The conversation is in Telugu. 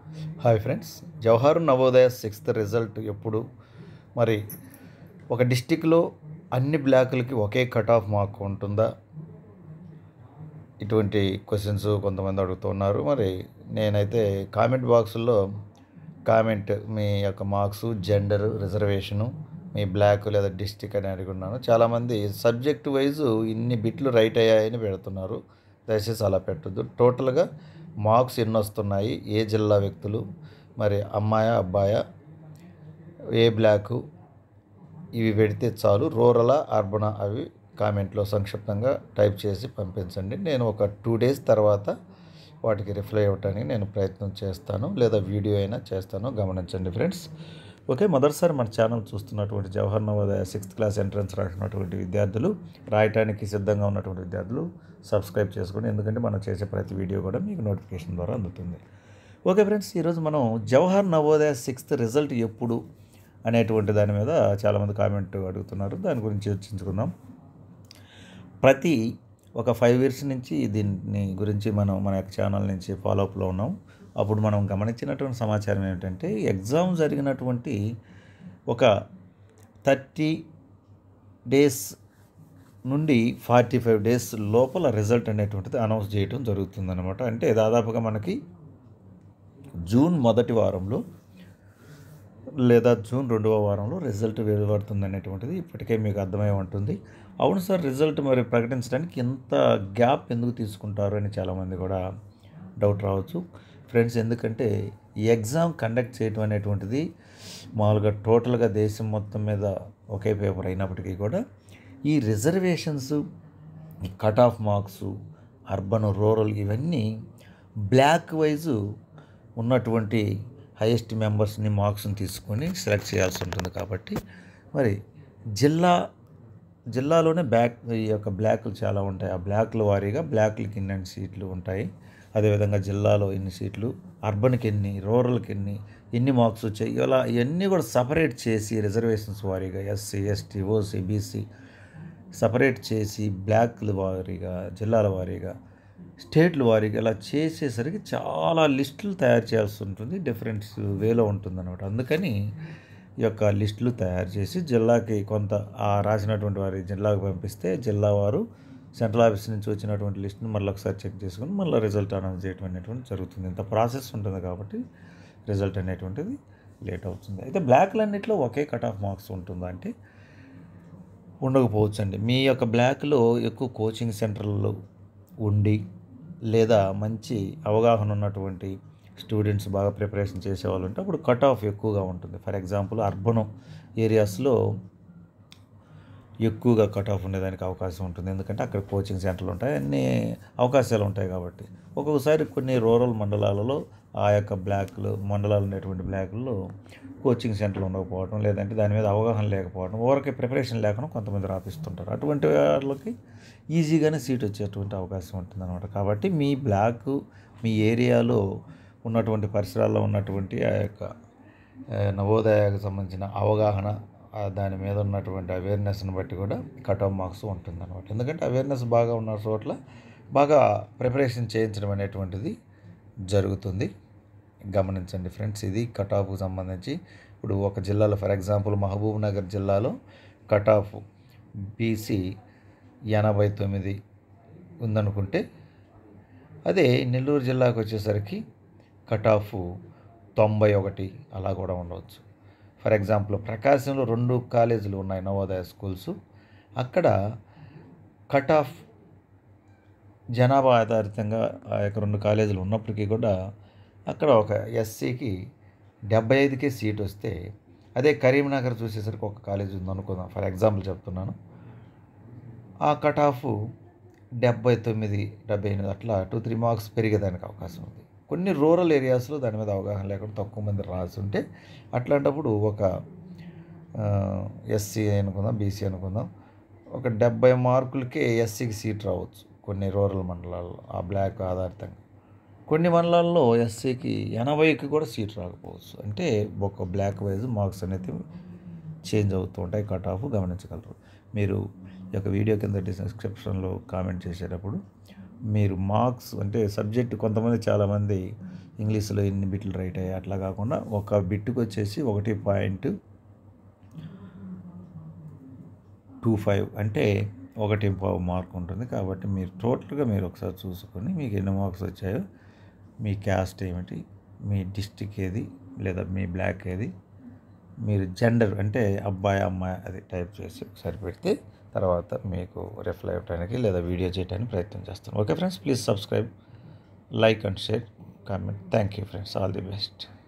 hi friends Jawahar Navodaya sixth result ఎప్పుడు మరి ఒక డిస్టిక్లో అన్ని బ్లాకులకి ఒకే కట్ ఆఫ్ మార్క్ ఉంటుందా ఇటువంటి క్వశ్చన్స్ కొంతమంది అడుగుతున్నారు మరి నేనైతే కామెంట్ బాక్సుల్లో కామెంట్ మీ యొక్క మార్క్స్ జెండర్ రిజర్వేషను మీ బ్లాక్ లేదా డిస్టిక్ అని అడుగున్నాను చాలామంది సబ్జెక్ట్ వైజ్ ఇన్ని బిట్లు రైట్ అయ్యాయని పెడుతున్నారు దయచేసి అలా పెట్టద్దు టోటల్గా మార్క్స్ ఎన్ని వస్తున్నాయి ఏ జిల్లా వ్యక్తులు మరి అమ్మాయా అబ్బాయా ఏ బ్లాకు ఇవి పెడితే చాలు రూరలా అర్బనా అవి కామెంట్లో సంక్షిప్తంగా టైప్ చేసి పంపించండి నేను ఒక టూ డేస్ తర్వాత వాటికి రిప్లై ఇవ్వడానికి నేను ప్రయత్నం చేస్తాను లేదా వీడియో అయినా చేస్తాను గమనించండి ఫ్రెండ్స్ ఓకే మొదటిసారి మన ఛానల్ చూస్తున్నటువంటి Jawahar Navodaya sixth class entrance రాసినటువంటి విద్యార్థులు రాయటానికి సిద్ధంగా ఉన్నటువంటి విద్యార్థులు సబ్స్క్రైబ్ చేసుకోండి ఎందుకంటే మనం చేసే ప్రతి వీడియో కూడా మీకు నోటిఫికేషన్ ద్వారా అందుతుంది ఓకే ఫ్రెండ్స్ ఈరోజు మనం జవహర్ నవోదయ సిక్స్త్ రిజల్ట్ ఎప్పుడు అనేటువంటి దాని మీద చాలామంది కామెంట్ అడుగుతున్నారు దాని గురించి చర్చించుకుందాం ప్రతి ఒక ఫైవ్ ఇయర్స్ నుంచి దీని గురించి మనం మన యొక్క ఛానల్ నుంచి ఫాలోఅప్లో ఉన్నాం అప్పుడు మనం గమనించినటువంటి సమాచారం ఏమిటంటే ఎగ్జామ్ జరిగినటువంటి ఒక థర్టీ డేస్ నుండి ఫార్టీ ఫైవ్ డేస్ లోపల రిజల్ట్ అనేటువంటిది అనౌన్స్ చేయడం జరుగుతుందన్నమాట అంటే దాదాపుగా మనకి జూన్ మొదటి వారంలో లేదా జూన్ రెండవ వారంలో రిజల్ట్ వెలువడుతుంది అనేటువంటిది ఇప్పటికే మీకు అర్థమై ఉంటుంది అవును సార్ రిజల్ట్ మరి ప్రకటించడానికి ఎంత గ్యాప్ ఎందుకు తీసుకుంటారు అని చాలామంది కూడా డౌట్ రావచ్చు ఫ్రెండ్స్ ఎందుకంటే ఈ ఎగ్జామ్ కండక్ట్ చేయడం అనేటువంటిది మామూలుగా టోటల్గా దేశం మొత్తం మీద ఒకే పేపర్ అయినప్పటికీ కూడా ఈ రిజర్వేషన్స్ ఈ cut off marks urban rural ఇవన్నీ బ్లాక్ వైజు ఉన్నటువంటి హైయెస్ట్ మెంబర్స్ని మార్క్స్ని తీసుకొని సెలెక్ట్ చేయాల్సి ఉంటుంది కాబట్టి మరి జిల్లా జిల్లాలోనే బ్యాక్ ఈ యొక్క బ్లాక్లు చాలా ఉంటాయి ఆ బ్లాక్ల వారీగా బ్లాక్లకి ఇన్ని సీట్లు ఉంటాయి అదేవిధంగా జిల్లాలో ఎన్ని సీట్లు అర్బన్కి ఎన్ని రూరల్కి ఎన్ని ఎన్ని మార్క్స్ వచ్చాయి ఇలా ఇవన్నీ కూడా సపరేట్ చేసి రిజర్వేషన్స్ వారీగా SC ST OC BC separate చేసి బ్లాక్ల వారీగా జిల్లాల వారీగా స్టేట్ల వారీగా ఇలా చేసేసరికి చాలా లిస్టులు తయారు చేయాల్సి ఉంటుంది డిఫరెంట్ వేలో ఉంటుంది అనమాట అందుకని ఈ యొక్క లిస్టులు తయారు చేసి జిల్లాకి కొంత ఆ రాసినటువంటి వారి జిల్లాకు పంపిస్తే జిల్లా వారు సెంట్రల్ ఆఫీస్ నుంచి వచ్చినటువంటి లిస్ట్ని మళ్ళీ ఒకసారి చెక్ చేసుకొని మళ్ళీ రిజల్ట్ అనౌన్స్ చేయడం అనేటువంటి జరుగుతుంది ఇంత ప్రాసెస్ ఉంటుంది కాబట్టి రిజల్ట్ అనేటువంటిది లేట్ అవుతుంది అయితే బ్లాక్లన్నింటిలో ఒకే కట్ ఆఫ్ మార్క్స్ ఉంటుందా అంటే ఉండకపోవచ్చు అండి మీ యొక్క బ్లాక్లో ఎక్కువ కోచింగ్ సెంటర్లు ఉండి లేదా మంచి అవగాహన ఉన్నటువంటి స్టూడెంట్స్ బాగా ప్రిపరేషన్ చేసేవాళ్ళు ఉంటే అప్పుడు కట్ ఆఫ్ ఎక్కువగా ఉంటుంది ఫర్ ఎగ్జాంపుల్ అర్బన్ ఏరియాస్లో ఎక్కువగా కట్ ఆఫ్ ఉండేదానికి అవకాశం ఉంటుంది ఎందుకంటే అక్కడ కోచింగ్ సెంటర్లు ఉంటాయి అన్ని అవకాశాలు ఉంటాయి కాబట్టి ఒక్కొక్కసారి కొన్ని రూరల్ మండలాలలో ఆ యొక్క బ్లాక్లు మండలాలు ఉండేటువంటి బ్లాక్లలో కోచింగ్ సెంటర్లు ఉండకపోవడం లేదంటే దాని మీద అవగాహన లేకపోవడం ఊరికే ప్రిపరేషన్ లేకుండా కొంతమంది రాపిస్తుంటారు అటువంటి వాళ్ళకి ఈజీగానే సీట్ వచ్చేటువంటి అవకాశం ఉంటుంది అనమాట కాబట్టి మీ బ్లాక్ మీ ఏరియాలో ఉన్నటువంటి పరిసరాల్లో ఉన్నటువంటి ఆ యొక్క నవోదయకు సంబంధించిన అవగాహన దాని మీద ఉన్నటువంటి అవేర్నెస్ని బట్టి కూడా కట్ ఆఫ్ మార్క్స్ ఉంటుంది అనమాట ఎందుకంటే అవేర్నెస్ బాగా ఉన్న చోట్ల బాగా ప్రిపరేషన్ చేయించడం అనేటువంటిది జరుగుతుంది గమనించండి ఫ్రెండ్స్ ఇది కట్ ఆఫ్కు సంబంధించి ఇప్పుడు ఒక జిల్లాలో ఫర్ ఎగ్జాంపుల్ మహబూబ్ నగర్ జిల్లాలో కట్ ఆఫ్ బీసీ ఎనభై తొమ్మిది ఉందనుకుంటే అదే నెల్లూరు జిల్లాకు వచ్చేసరికి కట్ ఆఫ్ తొంభై ఒకటి అలా కూడా ఉండవచ్చు ఫర్ ఎగ్జాంపుల్ ప్రకాశంలో రెండు కాలేజీలు ఉన్నాయి నవోదయ స్కూల్స్ అక్కడ కట్ ఆఫ్ జనాభా ఆధారితంగా ఆ యొక్క రెండు కాలేజీలు ఉన్నప్పటికీ కూడా అక్కడ ఒక ఎస్సీకి డెబ్బై ఐదుకే సీట్ వస్తే అదే కరీంనగర్ చూసేసరికి ఒక కాలేజీ ఉంది అనుకుందాం ఫర్ ఎగ్జాంపుల్ చెప్తున్నాను ఆ కట్ ఆఫ్ డెబ్బై తొమ్మిది డెబ్బై ఎనిమిది అట్లా టూ త్రీ మార్క్స్ పెరిగేదానికి అవకాశం ఉంది కొన్ని రూరల్ ఏరియాస్లో దాని మీద అవగాహన లేకుండా తక్కువ మంది రాస్తుంటే అట్లాంటప్పుడు ఒక ఎస్సీ అనుకుందాం బీసీ అనుకుందాం ఒక డెబ్బై మార్కులకే ఎస్సీకి సీట్ రావచ్చు కొన్ని రూరల్ మండలాల్లో ఆ బ్లాక్ ఆధారితంగా కొన్ని మండలాల్లో ఎస్సీకి ఎనభైకి కూడా సీట్ రాకపోవచ్చు అంటే ఒక బ్లాక్ వైజ్ మార్క్స్ అనేది చేంజ్ అవుతూ ఉంటాయి కట్ ఆఫ్ గమనించగలరు మీరు ఈ యొక్క వీడియో కింద డిస్క్రిప్షన్లో కామెంట్ చేసేటప్పుడు మీరు మార్క్స్ అంటే సబ్జెక్ట్ కొంతమంది చాలామంది ఇంగ్లీష్లో ఎన్ని బిట్లు రైట్ అయ్యాయి అట్లా కాకుండా ఒక బిట్టుకు వచ్చేసి ఒకటి పాయింట్ టూ ఫైవ్ అంటే ఒకటి పావు మార్క్ ఉంటుంది కాబట్టి మీరు టోటల్గా మీరు ఒకసారి చూసుకొని మీకు ఎన్ని మార్క్స్ వచ్చాయో మీ క్యాస్ట్ ఏమిటి మీ డిస్టిక్ ఏది లేదా మీ బ్లాక్ ఏది మీరు జెండర్ అంటే అబ్బాయి అమ్మాయి అది టైప్ చేసి ఒకసారి పెడితే తర్వాత మీకు రిప్లై ఇవ్వడానికి లేదా వీడియో చేయడానికి ప్రయత్నం చేస్తాను okay friends please subscribe like and share comment thank you friends all the best